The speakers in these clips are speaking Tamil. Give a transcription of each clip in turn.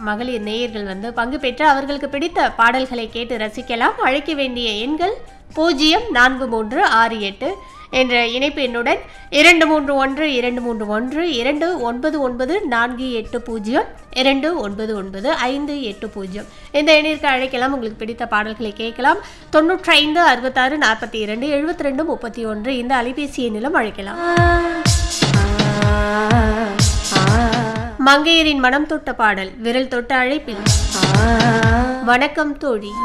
மகளிர் நேயர்கள் வந்து பங்கு பெற்று அவர்களுக்கு பிடித்த பாடல்களை கேட்டு ரசிக்கலாம் அழைக்க வேண்டிய எண்கள் பூஜ்ஜியம் நான்கு மூன்று ஆறு எட்டு என்ற இணைப்பு எண்ணுடன் இரண்டு மூன்று ஒன்று இரண்டு மூன்று ஒன்று இரண்டு ஒன்பது ஒன்பது நான்கு எட்டு பூஜ்ஜியம் இரண்டு ஒன்பது ஒன்பது ஐந்து எட்டு பூஜ்ஜியம் இந்த எண்ணிற்கு அழைக்கலாம் உங்களுக்கு பிடித்த பாடல்களை கேட்கலாம் தொண்ணூற்றி ஐந்து அறுபத்தாறு நாற்பத்தி இரண்டு எழுபத்தி ரெண்டு முப்பத்தி ஒன்று இந்த அலைபேசி எண்ணிலும் அழைக்கலாம் மங்கையரின் மனம் தொட்ட பாடல் விரல் தொட்ட அழைப்பில் வணக்கம் தோழி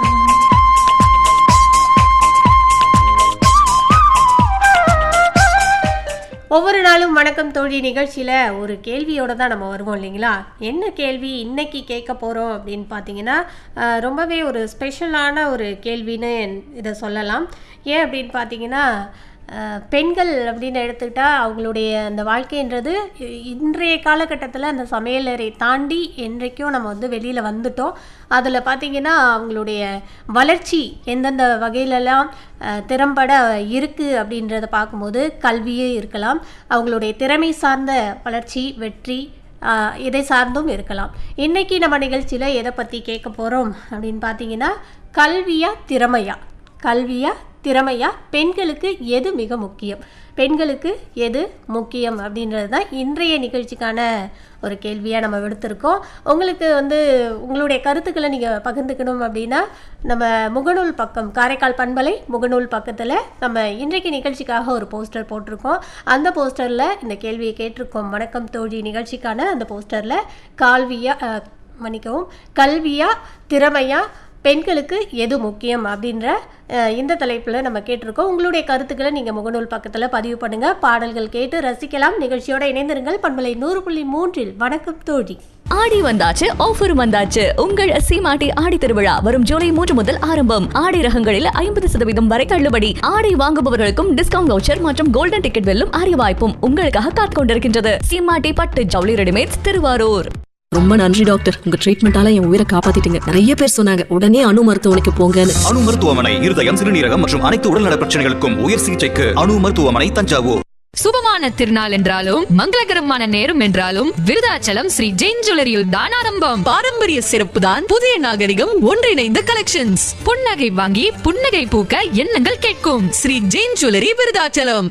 ஒவ்வொரு நாளும் வணக்கம் தோழி நிகழ்ச்சியில் ஒரு கேள்வியோட தான் நம்ம வருவோம் இல்லைங்களா என்ன கேள்வி இன்னைக்கு கேட்க போகிறோம் அப்படின்னு பார்த்தீங்கன்னா அஹ், ரொம்பவே ஒரு ஸ்பெஷலான ஒரு கேள்வின்னு இதை சொல்லலாம் ஏன் அப்படின்னு பார்த்தீங்கன்னா அஹ், பெண்கள் அப்படின்னு எடுத்துக்கிட்டால் அவங்களுடைய அந்த வாழ்க்கைன்றது இ- இன்றைய காலகட்டத்தில் அந்த சமையலறை தாண்டி என்றைக்கும் நம்ம வந்து வெளியில் வந்துட்டோம் அதில் பார்த்தீங்கன்னா அவங்களுடைய வளர்ச்சி எந்தெந்த வகையிலெல்லாம் அஹ், திறம்பட இருக்குது அப்படின்றத பார்க்கும்போது கல்வியே இருக்கலாம் அவங்களுடைய திறமை சார்ந்த வளர்ச்சி வெற்றி ஆஹ், இதை சார்ந்தும் இருக்கலாம் இன்னைக்கு நம்ம நிகழ்ச்சியில் எதை பற்றி கேட்க போகிறோம் அப்படின்னு பார்த்தீங்கன்னா கல்வியா திறமையா கல்வியா திறமையா பெண்களுக்கு எது மிக முக்கியம் பெண்களுக்கு எது முக்கியம் அப்படின்றது தான் இன்றைய நிகழ்ச்சிக்கான ஒரு கேள்வியாக நம்ம விடுத்திருக்கோம் உங்களுக்கு வந்து உங்களுடைய கருத்துக்களை நீங்கள் பகிர்ந்துக்கணும் அப்படின்னா நம்ம முகநூல் பக்கம் காரைக்கால் பண்பலை முகநூல் பக்கத்தில் நம்ம இன்றைக்கு நிகழ்ச்சிக்காக ஒரு போஸ்டர் போட்டிருக்கோம் அந்த போஸ்டரில் இந்த கேள்வியை கேட்டிருக்கோம் வணக்கம் தோழி நிகழ்ச்சிக்கான அந்த போஸ்டரில் கால்வியா அஹ், மன்னிக்கவும் கல்வியா திறமையா பெண்களுக்கு எது முக்கியம் அப்படின்ற அஹ், இந்த தலைப்பில் நம்ம கேட்டிருக்கோம் உங்களுடைய கருத்துக்களை நீங்கள் முகநூல் பக்கத்தில் பதிவு பண்ணுங்கள் பாடல்கள் கேட்டு ரசிக்கலாம் நிகழ்ச்சியோட இணைந்திருங்கள் பண்பலை நூறு புள்ளி மூன்றில் வணக்கம் தோழி ஆடி வந்தாச்சு ஆஃபர் வந்தாச்சு உங்கள் சீமாட்டி ஆடி திருவிழா வரும் ஜூலை மூன்று முதல் ஆரம்பம் ஆடை ரகங்களில் ஐம்பது சதவீதம் வரை தள்ளுபடி ஆடை வாங்குபவர்களுக்கும் டிஸ்கவுண்ட் வவுச்சர் மற்றும் கோல்டன் டிக்கெட் வெல்லும் அரிய வாய்ப்பும் உங்களுக்காக காத்துக் கொண்டிருக்கின்றது சீமாட்டி பட்டு ஜவுளி ரெடிமேட்ஸ் திருவாரூர் ரொம்ப நன்றி டாக்டர் உங்க ட்ரீட்மெண்டால என் உயிரை காப்பாத்திட்டீங்க நிறைய பேர் சொன்னாங்க உடனே அணு மருத்துவமனைக்கு போங்கன்னு அணு மருத்துவமனை இருதயம் சிறுநீரகம் மற்றும் அனைத்து உடல்நல பிரச்சனைகளுக்கும் உயர் சிகிச்சைக்கு அணு மருத்துவமனை தஞ்சாவூர் சுபமான திருநாள் என்றாலும் மங்களகரமான நேரம் என்றாலும் விருதாச்சலம் ஸ்ரீ ஜெயின் ஜுவல்லரியில் தான் ஆரம்பம் பாரம்பரிய சிறப்பு தான் புதிய நாகரிகம் ஒன்றிணைந்த கலெக்ஷன்ஸ் புன்னகை வாங்கி புன்னகை பூக்க எண்ணங்கள் கேட்கும் ஸ்ரீ ஜெயின் ஜுவல்லரி விருதாச்சலம்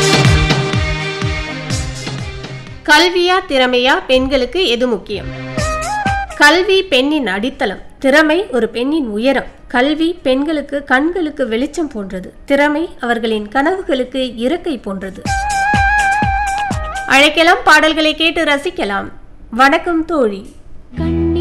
கல்வியா திறமையா பெண்களுக்கு எது முக்கியம் கல்வி பெண்ணின் அடித்தளம் திறமை ஒரு பெண்ணின் உயரம் கல்வி பெண்களுக்கு கண்களுக்கு வெளிச்சம் போன்றது திறமை அவர்களின் கனவுகளுக்கு இறக்கை போன்றது அழைக்கலாம் பாடல்களை கேட்டு ரசிக்கலாம் வணக்கம் தோழி